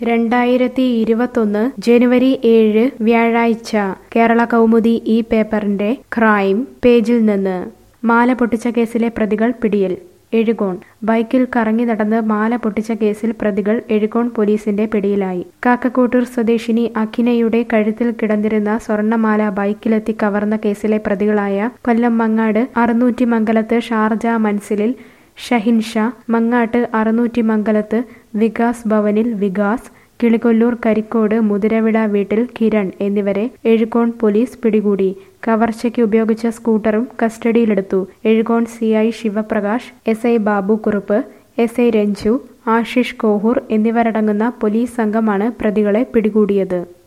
രണ്ടായിരത്തി ഇരുപത്തൊന്ന് ജനുവരി ഏഴ് വ്യാഴാഴ്ച കേരള കൗമുദി ഈ പേപ്പറിന്റെ ക്രൈം പേജിൽ നിന്ന് മാല പൊട്ടിച്ച കേസിലെ പ്രതികൾ പിടിയിൽ എഴുകോൺ ബൈക്കിൽ കറങ്ങി നടന്ന് മാല പൊട്ടിച്ച കേസിൽ പ്രതികൾ എഴുകോൺ പോലീസിന്റെ പിടിയിലായി കാക്കക്കൂട്ടൂർ സ്വദേശിനി അഖിനയുടെ കഴുത്തിൽ കിടന്നിരുന്ന സ്വർണ്ണമാല ബൈക്കിലെത്തി കവർന്ന കേസിലെ പ്രതികളായ കൊല്ലം മങ്ങാട് അറുന്നൂറ്റി മംഗലത്ത് ഷാർജ മൻസിലിൽ ഷഹിൻ ഷാ മങ്ങാട്ട് അറുന്നൂറ്റി മംഗലത്ത് വികാസ് ഭവനിൽ വികാസ് കിളികൊല്ലൂർ കരിക്കോട് മുതിരവിട വീട്ടിൽ കിരൺ എന്നിവരെ എഴുകോൺ പോലീസ് പിടികൂടി കവർച്ചയ്ക്ക് ഉപയോഗിച്ച സ്കൂട്ടറും കസ്റ്റഡിയിലെടുത്തു Ezhukone C I Sivaprakash S I Babu Kurup S I Ranju Ashish Kohur എന്നിവരടങ്ങുന്ന പോലീസ് സംഘമാണ് പ്രതികളെ പിടികൂടിയത്